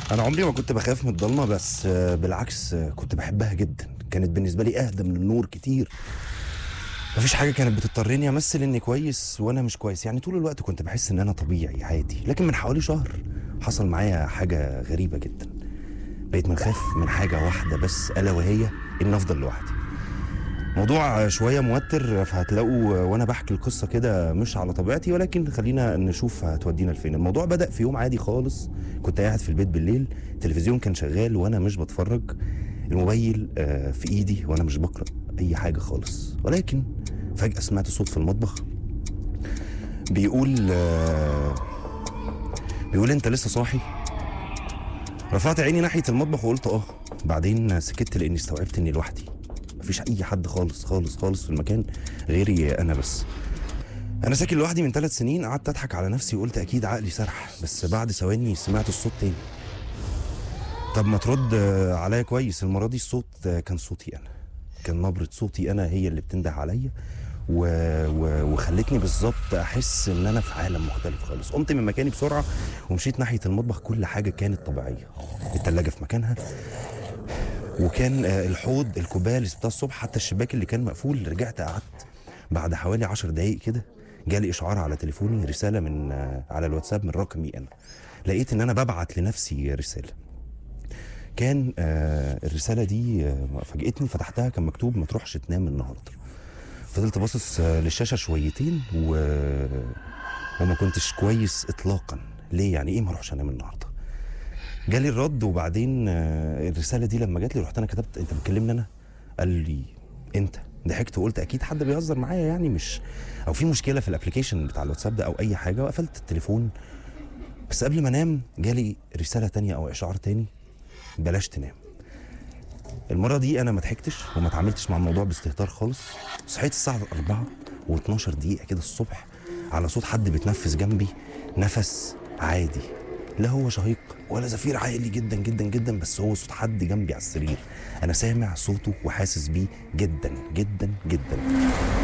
انا عمري ما كنت بخاف من الضلمه بس آه، بالعكس آه، كنت بحبها جدا كانت بالنسبه لي اهدى من النور كتير مفيش حاجه كانت بتضطرني امثل اني كويس وانا مش كويس يعني طول الوقت كنت بحس ان انا طبيعي عادي لكن من حوالي شهر حصل معايا حاجه غريبه جدا بقيت بنخاف من حاجه واحده بس الا وهي ان افضل لوحدي موضوع شويه موتر فهتلاقوا وانا بحكي القصه كده مش على طبيعتي ولكن خلينا نشوف هتودينا لفين الموضوع بدا في يوم عادي خالص كنت قاعد في البيت بالليل التلفزيون كان شغال وانا مش بتفرج الموبايل آه، في ايدي وانا مش بقرا اي حاجه خالص ولكن فجاه سمعت صوت في المطبخ بيقول آه، بيقول انت لسه صاحي رفعت عيني ناحيه المطبخ وقلت اه بعدين سكت لاني استوعبت اني لوحدي مفيش اي حد خالص خالص خالص في المكان غيري انا بس انا ساكن لوحدي من ثلاث سنين قعدت اضحك على نفسي وقلت اكيد عقلي سرح بس بعد ثواني سمعت الصوت تاني طب ما ترد آه، عليا كويس المره دي الصوت آه، كان صوتي انا كان نبره صوتي انا هي اللي بتنده عليا و... و... وخلتني بالظبط احس ان انا في عالم مختلف خالص قمت من مكاني بسرعه ومشيت ناحيه المطبخ كل حاجه كانت طبيعيه التلاجة في مكانها وكان آه، الحوض الكوبايه اللي سبتها الصبح حتى الشباك اللي كان مقفول رجعت قعدت بعد حوالي عشر دقايق كده جالي اشعار على تليفوني رساله من آه، على الواتساب من رقمي انا لقيت ان انا ببعت لنفسي رساله كان آه الرساله دي آه فاجئتني فتحتها كان مكتوب ما تروحش تنام النهارده فضلت باصص آه للشاشه شويتين و... وما كنتش كويس اطلاقا ليه يعني ايه ما اروحش انام النهارده جالي الرد وبعدين آه، الرساله دي لما جات لي رحت انا كتبت انت بتكلمني انا قال لي انت ضحكت وقلت اكيد حد بيهزر معايا يعني مش او في مشكله في الابلكيشن بتاع الواتساب ده او اي حاجه وقفلت التليفون بس قبل ما انام جالي رساله تانية او اشعار تاني بلاش تنام المره دي انا ما ضحكتش وما اتعاملتش مع الموضوع باستهتار خالص صحيت الساعه 4 و12 دقيقه كده الصبح على صوت حد بيتنفس جنبي نفس عادي لا هو شهيق ولا زفير عالي جدا جدا جدا بس هو صوت حد جنبي على السرير انا سامع صوته وحاسس بيه جدا جدا جدا